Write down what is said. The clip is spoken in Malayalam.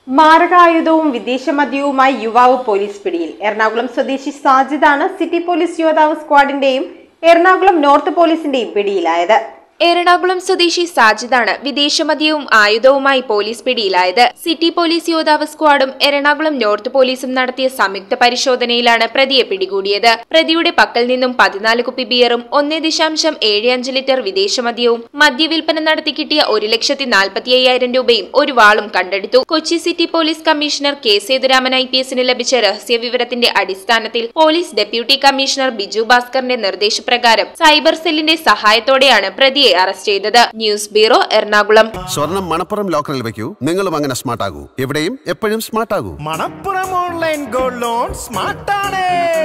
മാരകായുധവും വിദേശ മദ്യവുമായി യുവാവ് പോലീസ് പിടിയിൽ എറണാകുളം സ്വദേശി സാജിദാണ് സിറ്റി പോലീസ് യോദ്ധാവ് സ്ക്വാഡിന്റെയും എറണാകുളം നോർത്ത് പോലീസിന്റെയും പിടിയിലായത് എറണാകുളം സ്വദേശി സാജിദാണ് വിദേശമദ്യവും ആയുധവുമായി പോലീസ് പിടിയിലായത് സിറ്റി പോലീസ് യോദ്ധാവ് സ്ക്വാഡും എറണാകുളം നോർത്ത് പോലീസും നടത്തിയ സംയുക്ത പരിശോധനയിലാണ് പ്രതിയെ പിടികൂടിയത് പ്രതിയുടെ പക്കൽ നിന്നും പതിനാല് കുപ്പി ബിയറും ഒന്നേ ദശാംശം ഏഴ് അഞ്ച് ലിറ്റർ വിദേശമദ്യവും മദ്യവിൽപ്പന നടത്തി കിട്ടിയ ഒരു ലക്ഷത്തി നാൽപ്പത്തി അയ്യായിരം രൂപയും ഒരു വാളും കണ്ടെടുത്തു Kochi city police commissioner K Sethuraman I P എസിന് ലഭിച്ച രഹസ്യ വിവരത്തിന്റെ അടിസ്ഥാനത്തിൽ പോലീസ് ഡെപ്യൂട്ടി കമ്മീഷണർ ബിജു ഭാസ്കറിന്റെ നിർദ്ദേശപ്രകാരം സൈബർ സെല്ലിന്റെ സഹായത്തോടെയാണ് പ്രതിയെ അറസ്റ്റ് ചെയ്തത് ന്യൂസ് ബ്യൂറോ എറണാകുളം സ്വർണം മണപ്പുറം ലോക്കറിൽ വെക്കൂ നിങ്ങളും അങ്ങനെ സ്മാർട്ട് ആകൂ എവിടെയും എപ്പോഴും സ്മാർട്ട് ആകൂ മണപ്പുറം ഓൺലൈൻ ഗോൾഡ് ലോൺ സ്മാർട്ടാണ്